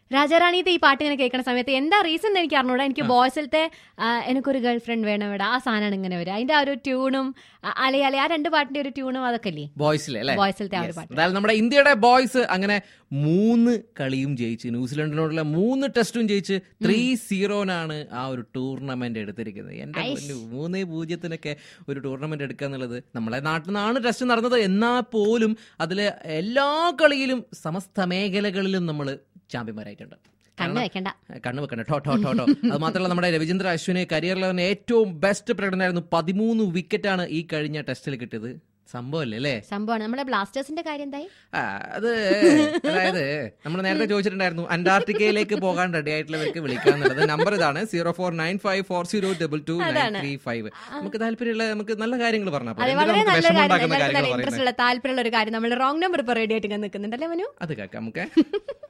രാജാറാണിത്തെ ഈ പാട്ട് ഇങ്ങനെ കേൾക്കുന്ന സമയത്ത് എന്താ റീസൺ എന്ന് എനിക്ക് അറിഞ്ഞൂടാ എനിക്ക് ബോയ്സിലത്തെ എനിക്കൊരു ഗേൾ ഫ്രണ്ട് വേണം ഇവിടെ ആ സാധനമാണ് ഇങ്ങനെ വരിക അതിന്റെ ആ ഒരു ട്യൂണും അലി അലി ആ രണ്ട് പാട്ടിന്റെ ഒരു ട്യൂണും അതൊക്കെ അല്ലേ ബോയ്സിലെ അല്ലേ ബോയ്സിലത്തെ ആ ഒരു Yes. പാട്ട് അതായത് നമ്മുടെ ഇന്ത്യയുടെ ബോയ്സ് അങ്ങനെ മൂന്ന് കളിയും ജയിച്ച് ന്യൂസിലൻഡിനോടുള്ള മൂന്ന് ടെസ്റ്റും ജയിച്ച് ത്രീ സീറോനാണ് ആ ഒരു ടൂർണമെന്റ് എടുത്തിരിക്കുന്നത് എന്റെ പൊന്നു മൂന്ന് പൂജ്യത്തിനൊക്കെ ഒരു ടൂർണമെന്റ് എടുക്കുക എന്നുള്ളത് നമ്മളെ നാട്ടിൽ നിന്നാണ് ടെസ്റ്റ് നടന്നത് എന്നാൽ പോലും അതിലെ എല്ലാ കളിയിലും സമസ്ത മേഖലകളിലും നമ്മൾ ചാമ്പ്യന്മാരായിട്ടുണ്ട് കണ്ണു വെക്കണ്ട കണ്ണു വെക്കണ്ട ടോ ടോ ടോ ടോ അത് മാത്രമല്ല നമ്മുടെ രവിചന്ദ്ര അശ്വിന് കരിയറിലെ തന്നെ ഏറ്റവും ബെസ്റ്റ് പ്രകടനമായിരുന്നു പതിമൂന്ന് വിക്കറ്റാണ് ഈ കഴിഞ്ഞ ടെസ്റ്റിൽ കിട്ടിയത് സംഭവമല്ലേ അല്ലേ സംഭവമാണ് നമ്മുടെ ബ്ലാസ്റ്റേഴ്സിന്റെ കാര്യം എന്തായി ആ, അത് അതായത് നമ്മൾ നേരത്തെ ചോദിച്ചിട്ടുണ്ടായിരുന്നു അന്റാർട്ടിക്കയിലേക്ക് പോകാൻ റെഡി ആയിട്ടുള്ളവർക്ക് വിളിക്കാന്നുള്ളത് നമ്പർ ഇതാണ് zero four nine five four zero double two nine three five നമുക്ക് താല്പര്യമുള്ള നമുക്ക് നല്ല കാര്യങ്ങൾ പറഞ്ഞാൽ അതെ പോരെ. എന്തിനാ വളരെ നമുക്ക് നല്ല വിഷമം കാര്യം ഉണ്ടാക്കുന്ന എല്ലാവർക്കും നല്ല കാര്യങ്ങൾ ഇൻട്രസ്റ്റ് പറയുന്നത് ഉള്ള താല്പര്യമുള്ള ഒരു കാര്യം നമ്മൾ റോങ് നമ്പർ ഇപ്പൊ റെഡി ആയിട്ട് ഇങ്ങനെ നിൽക്കുന്നുണ്ടല്ലേ മനു അത് കേൾക്കാം നമുക്ക്